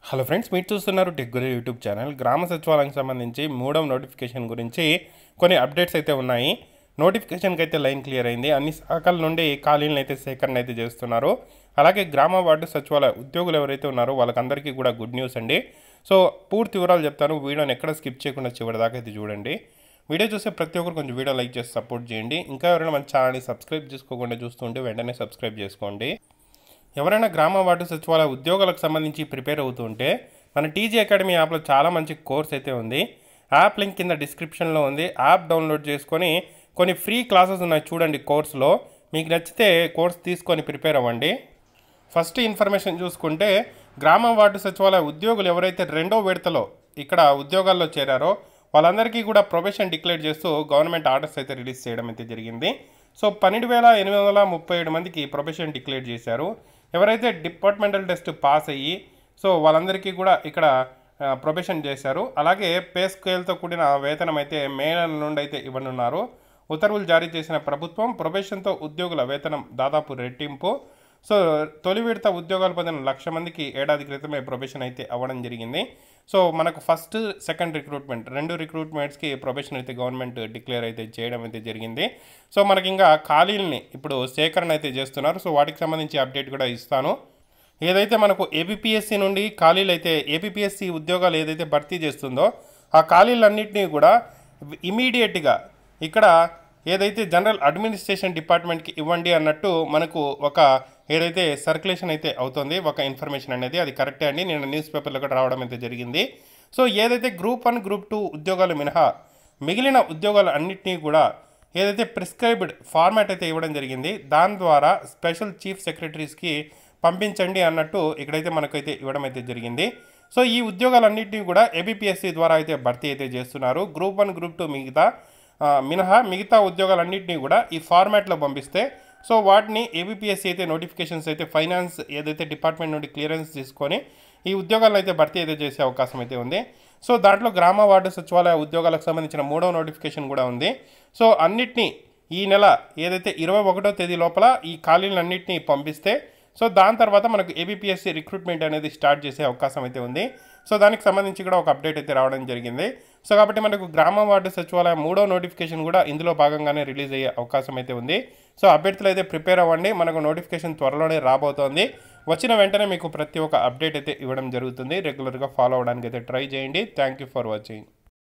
hello friends మీరు చూస్తున్నారు tech గురి యూట్యూబ్ ఛానల్ గ్రామ సచివాలయానికి సంబంధించి మూడవ నోటిఫికేషన్ గురించి కొన్ని అప్డేట్స్ అయితే ఉన్నాయి నోటిఫికేషన్కి అయితే లైన్ క్లియర్ అయింది అన్ని శాఖల నుండి ఖాళీలను అయితే సేకరణ అయితే చేస్తున్నారు అలాగే గ్రామ వార్డు సచివాలయ ఉద్యోగులు ఎవరైతే ఉన్నారో వాళ్ళకందరికీ కూడా గుడ్ న్యూస్ అండి సో పూర్తి వివరాలు చెప్తాను వీడియోని ఎక్కడ స్కిప్ చేయకుండా చివరి దాకా అయితే చూడండి వీడియో చూసే ప్రతి ఒక్కరు కొంచెం వీడియో లైక్ చేసి సపోర్ట్ చేయండి ఇంకా ఎవరైనా మన ఛానల్ని సబ్స్క్రైబ్ చేసుకోకుండా చూస్తుంటే వెంటనే సబ్స్క్రైబ్ చేసుకోండి ఎవరైనా గ్రామ వార్డు సచివాలయ ఉద్యోగాలకు సంబంధించి ప్రిపేర్ అవుతుంటే మన టీజీ అకాడమీ యాప్లో చాలా మంచి కోర్స్ అయితే ఉంది యాప్ లింక్ కింద డిస్క్రిప్షన్లో ఉంది యాప్ డౌన్లోడ్ చేసుకొని కొన్ని ఫ్రీ క్లాసెస్ ఉన్నాయి చూడండి కోర్సులో మీకు నచ్చితే కోర్స్ తీసుకొని ప్రిపేర్ అవ్వండి ఫస్ట్ ఇన్ఫర్మేషన్ చూసుకుంటే గ్రామ వార్డు సచివాలయ ఉద్యోగులు ఎవరైతే రెండో విడతలో ఇక్కడ ఉద్యోగాల్లో చేరారో వాళ్ళందరికీ కూడా ప్రొఫెషన్ డిక్లేర్ చేస్తూ గవర్నమెంట్ ఆర్డర్స్ అయితే రిలీజ్ చేయడం అయితే జరిగింది సో పన్నెండు వేల ఎనిమిది వందల ముప్పై ఏడు మందికి ప్రొఫెషన్ డిక్లేర్ చేశారు ఎవరైతే డిపార్ట్మెంటల్ టెస్ట్ పాస్ అయ్యి సో వాళ్ళందరికీ కూడా ఇక్కడ ప్రొఫెషన్ చేశారు అలాగే పే స్కేల్తో కూడిన వేతనం అయితే మే నెల నుండి అయితే ఇవ్వనున్నారు ఉత్తర్వులు జారీ చేసిన ప్రభుత్వం ప్రొఫెషన్తో ఉద్యోగుల వేతనం దాదాపు రెట్టింపు సో తొలి విడత ఉద్యోగాలు పొందిన లక్ష మందికి ఏడాది క్రితమే ప్రొఫెషన్ అయితే అవ్వడం జరిగింది సో మనకు ఫస్ట్ సెకండ్ రిక్రూట్మెంట్ రెండు రిక్రూట్మెంట్స్కి ప్రొఫెషన్ అయితే గవర్నమెంట్ డిక్లేర్ అయితే చేయడం అయితే జరిగింది సో మనకి ఇంకా ఖాళీలని ఇప్పుడు సేకరణ అయితే చేస్తున్నారు సో వాటికి సంబంధించి అప్డేట్ కూడా ఇస్తాను ఏదైతే మనకు ఏపీఎస్సి నుండి ఖాళీలు అయితే ఏపీఎస్సి ఉద్యోగాలు ఏదైతే భర్తీ చేస్తుందో ఆ ఖాళీలన్నింటినీ కూడా ఇమీడియట్గా ఇక్కడ ఏదైతే జనరల్ అడ్మినిస్ట్రేషన్ డిపార్ట్మెంట్కి ఇవ్వండి అన్నట్టు మనకు ఒక ఏదైతే సర్క్యులేషన్ అయితే అవుతుంది ఒక ఇన్ఫర్మేషన్ అనేది అది కరెక్టే అండి నేను న్యూస్ పేపర్లో కూడా రావడం అయితే జరిగింది సో ఏదైతే గ్రూప్ వన్ గ్రూప్ టూ ఉద్యోగాలు మినహా మిగిలిన ఉద్యోగాలు అన్నింటినీ కూడా ఏదైతే ప్రిస్క్రైబ్డ్ ఫార్మాట్ అయితే ఇవ్వడం జరిగింది దాని ద్వారా స్పెషల్ చీఫ్ సెక్రటరీస్కి పంపించండి అన్నట్టు ఇక్కడైతే మనకైతే ఇవ్వడం అయితే జరిగింది సో ఈ ఉద్యోగాలన్నింటినీ కూడా ఏబిపిఎస్సి ద్వారా అయితే భర్తీ అయితే చేస్తున్నారు గ్రూప్ వన్ గ్రూప్ టూ మిగతా మినహా మిగతా ఉద్యోగాలన్నింటినీ కూడా ఈ ఫార్మాట్లో పంపిస్తే సో వాటిని ఏబిపిఎస్సి అయితే నోటిఫికేషన్స్ అయితే ఫైనాన్స్ ఏదైతే డిపార్ట్మెంట్ నుండి క్లియరెన్స్ తీసుకొని ఈ ఉద్యోగాలను అయితే భర్తీ అయితే చేసే అవకాశం అయితే ఉంది సో దాంట్లో గ్రామ వార్డు సచివాలయ ఉద్యోగాలకు సంబంధించిన మూడవ నోటిఫికేషన్ కూడా ఉంది సో అన్నిటినీ ఈ నెల ఏదైతే ఇరవై ఒకటో తేదీ లోపల ఈ ఖాళీలన్నింటినీ పంపిస్తే సో దాని తర్వాత మనకు ఏబిపిఎస్సి రిక్రూట్మెంట్ అనేది స్టార్ట్ చేసే అవకాశం అయితే ఉంది సో దానికి సంబంధించి కూడా ఒక అప్డేట్ అయితే రావడం జరిగింది సో కాబట్టి మనకు గ్రామ వార్డు సచివాలయం మూడో నోటిఫికేషన్ కూడా ఇందులో భాగంగానే రిలీజ్ అయ్యే అవకాశం అయితే ఉంది సో అభ్యర్థులు అయితే ప్రిపేర్ అవ్వండి మనకు నోటిఫికేషన్ త్వరలోనే రాబోతోంది వచ్చిన వెంటనే మీకు ప్రతి ఒక్క అప్డేట్ అయితే ఇవ్వడం జరుగుతుంది రెగ్యులర్గా ఫాలో అవ్వడానికి అయితే ట్రై చేయండి థ్యాంక్ యూ ఫర్ వాచింగ్